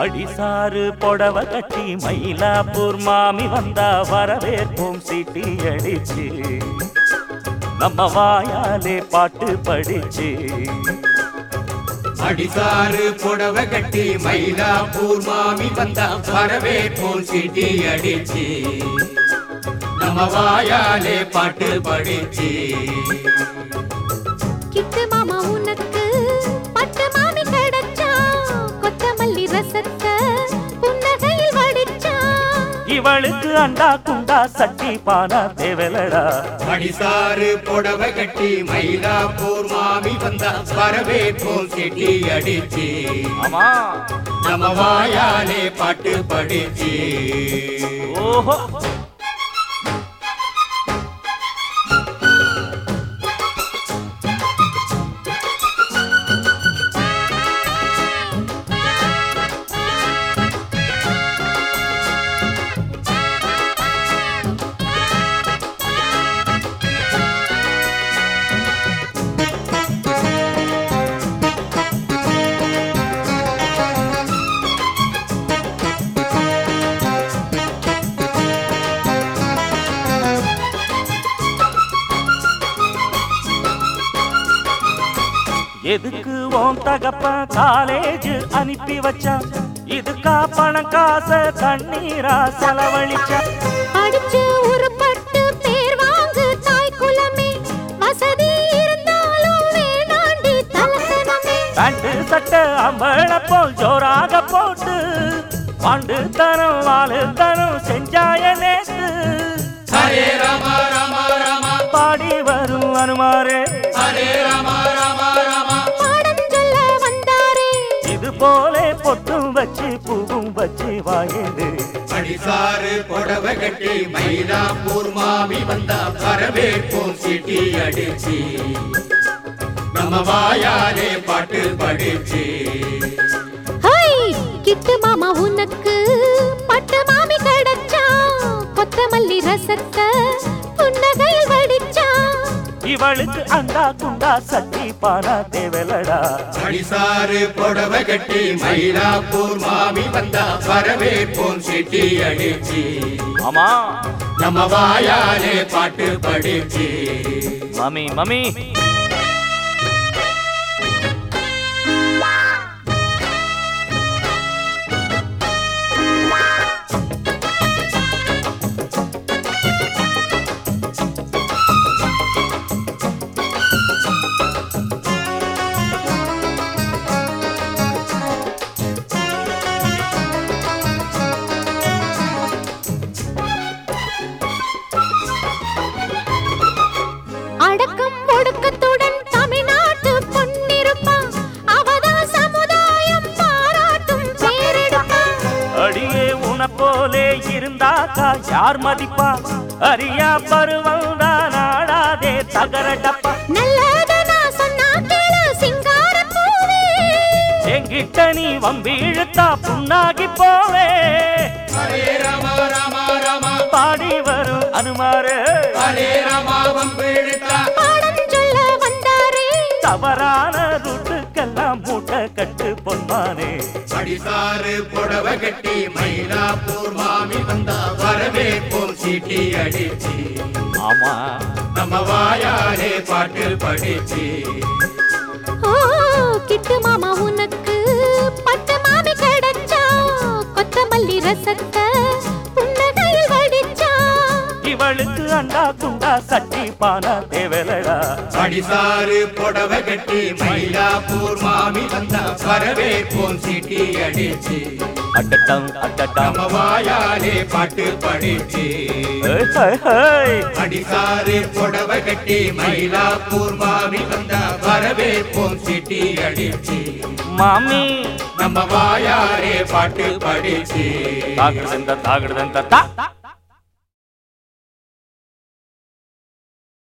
அடிசாறு புடவ கட்டி மயிலாப்பூர் மாமி வந்தா வரவேற்போம் சீட்டி அடிச்சு நம்ம வாயாலே பாட்டு படிச்சு அடிசாறு புடவை கட்டி மயிலாப்பூர் மாமி வந்தா வரவேற்போம் சிட்டி அடிச்சு நம்ம வாயாலே பாட்டு படிச்சு கிட்டு மாமா உனக்கு பட்டு மாமி கிடைச்சா கொத்தமல்லி ரசத்தை புன்னகையில் வடிச்சா இவளுக்கு அண்டா குண்டா சட்டி பானா தேவலடா அடிசாறு புடவை கட்டி மயிலாப்பூர் மாமி வந்தா வரவேற்போம் சிட்டி அடிச்சு ஆமா நம்ம வாயாலே பாட்டு படிச்சு ஓஹோ எதுக்கு ஓம் தகப்ப காலேஜ் அனுப்பி வச்சான் இதுக்கா பணம் காச தண்ணீரா செலவழிச்சா படிச்சு உருப்பட்டு பேர் வாங்கு தாய் குலமே வசதி இருந்தாலும் வேணாண்டி தலசனமே பேண்ட் சட்டை அம்பள போல் ஜோராக போட்டு பாண்டு தரம் வாழு தரம் செஞ்சாய நேத்து ஹரே ராமா ராமா ராமா பாடி வரும் அனுமாரே ஹரே ராமா ராமா ராமா பாடம் சொல்ல வந்தாரே இது போலே பொட்டும் வச்சு பூவும் வச்சு வாயேது அடிசாறு புடவை கட்டி மயிலாப்பூர் மாமி வந்தா வரவேற்போம் சிட்டி அடிச்சு நம்ம வாயாலே பாட்டு படிச்சு ஹை கிட்டு மாமா உனக்கு பட்டு மாமி கிடைச்சா கொத்தமல்லி ரசத்தை புன்னகையில் வடிச்சா இவளுக்கு அண்டா குண்டா சட்டி பானா தேவலடா அடிசாறு புடவை கட்டி மயிலாப்பூர் மாமி வந்தா வரவேற்போம் சிட்டி அடிச்சு ஆமா நம்ம வாயாலே பாட்டு படிச்சு மம்மி மம்மி அடக்கம் ஒடுக்கத்துடன் தமிழ்நாட்டு பொன்னிருப்பா அவதான் சமுதாயம் பாராட்டும் பேரெடுப்பா அடியே உன போலே இருந்தாக்கா யார் மதிப்பா அரியா பருவம் தான் ஆடாதே தகர டப்பா நல்லத நான் சொன்னா கேளு சிங்கார பூவே எங்கிட்ட நீ வம்பி இழுத்தா புண்ணாகி போவே ஹரே ராமா ராமா ராமா பாடி வரும் அனுமாரு ஹரே ராமாவம் பிடித்தா பாடம் சொல்ல வந்தாரே தவறான ரூட்டுக்கெல்லாம் மூட்டை கட்டு பொன்மானே அடிசாறு புடவை கட்டி மயிலாப்பூர் மாமி வந்தா வரவேற்போம் சீட்டி அடிச்சு ஆமா நம்ம வாயாலே பாட்டு படிச்சு ஓ கிட்டு மாமா உனக்கு பட்டு மாமி கிடைச்சா கொத்தமல்லி ரசத்தை புன்னகையில் வடிச்சா இவளுக்கு அண்டா குண்டா சட்டி பானா தேவலடா அடிசாறு புடவை கட்டி மயிலாப்பூர் மாமி வந்தா வரவேற்போம் சீட்டி அடிச்சு அட்டட்டம் அட்டட்டம் நம்ம வாயாலே பாட்டு படிச்சு ஏய், ஹை, ஹை. அடிசாறு புடவை கட்டி மயிலாப்பூர் மாமி வந்தா வரவேற்போம் சீட்டி அடிச்சு மாமி நம்ம வாயாலே பாட்டு படிச்சு தாகுடுதந்த தாகுடுதந்த தா